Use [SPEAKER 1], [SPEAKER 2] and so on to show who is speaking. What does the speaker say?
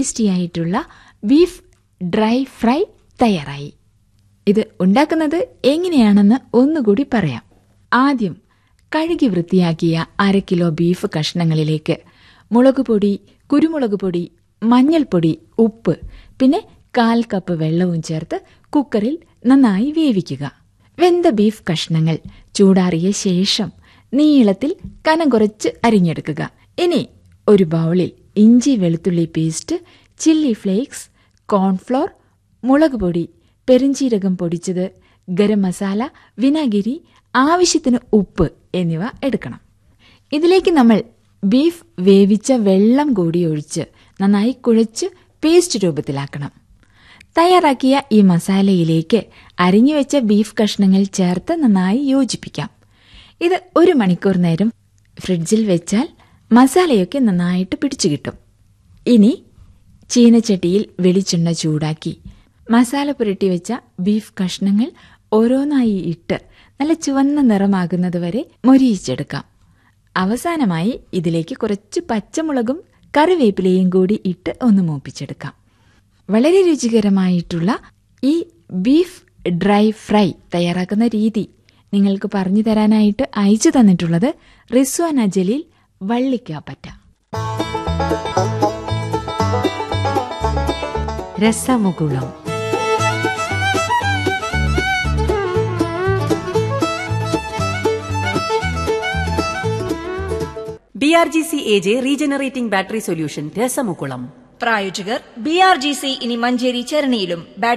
[SPEAKER 1] tasty ആയിട്ടുള്ള beef dry fry തയ്യാറായി ഇത് ഉണ്ടാക്കുന്നത് എങ്ങനെയാണെന്ന് ഒന്നുകൂടി പറയാം ആദ്യം കഴുകി വൃത്തിയാക്കിയ അര കിലോ ബീഫ് കഷ്ണങ്ങളിലേക്ക് മുളക് പൊടി കുരുമുളക് പൊടി മഞ്ഞൾപ്പൊടി ഉപ്പ് പിന്നെ കാൽ കപ്പ് വെള്ളവും ചേർത്ത് കുക്കറിൽ നന്നായി വേവിക്കുക വെന്ത ബീഫ് കഷ്ണങ്ങൾ ചൂടാറിയ ശേഷം നീളത്തിൽ കനം കുറച്ച് അരിഞ്ഞെടുക്കുക ഇനി ഒരു ബൗളിൽ ഇഞ്ചി വെളുത്തുള്ളി പേസ്റ്റ് ചില്ലി ഫ്ലേക്സ് കോൺഫ്ലോർ മുളക് പൊടി പെരിഞ്ചീരകം പൊടിച്ചത് ഗരം മസാല വിനാഗിരി ആവശ്യത്തിന് ഉപ്പ് എന്നിവ എടുക്കണം ഇതിലേക്ക് നമ്മൾ ബീഫ് വേവിച്ച വെള്ളം കൂടി ഒഴിച്ച് നന്നായി കുഴച്ച് പേസ്റ്റ് രൂപത്തിലാക്കണം തയ്യാറാക്കിയ ഈ മസാലയിലേക്ക് അരിഞ്ഞു വെച്ച ബീഫ് കഷ്ണങ്ങൾ ചേർത്ത് നന്നായി യോജിപ്പിക്കാം ഇത് ഒരു മണിക്കൂർ നേരം ഫ്രിഡ്ജിൽ വെച്ചാൽ മസാലയൊക്കെ നന്നായിട്ട് പിടിച്ചു കിട്ടും ഇനി ചീനച്ചട്ടിയിൽ വെളിച്ചെണ്ണ ചൂടാക്കി മസാല പുരട്ടി വെച്ച ബീഫ് കഷ്ണങ്ങൾ ഓരോന്നായി ഇട്ട് നല്ല ചുവന്ന നിറമാകുന്നത് വരെ മൊരിയിച്ചെടുക്കാം അവസാനമായി ഇതിലേക്ക് കുറച്ച് പച്ചമുളകും കറിവേപ്പിലയും കൂടി ഇട്ട് ഒന്ന് മൂപ്പിച്ചെടുക്കാം വളരെ രുചികരമായിട്ടുള്ള ഈ ബീഫ് ഡ്രൈ ഫ്രൈ തയ്യാറാക്കുന്ന രീതി നിങ്ങൾക്ക് പറഞ്ഞു തരാനായിട്ട് അയച്ചു തന്നിട്ടുള്ളത് Rizwana Jaleel Vallikkappatta
[SPEAKER 2] Rasamukulam
[SPEAKER 3] B R G C A J regenerating battery solution Rasamukulam
[SPEAKER 4] പ്രായോജകർ ബി ആർ ജി സി ഇനി മഞ്ചേരി ചരണിയിലും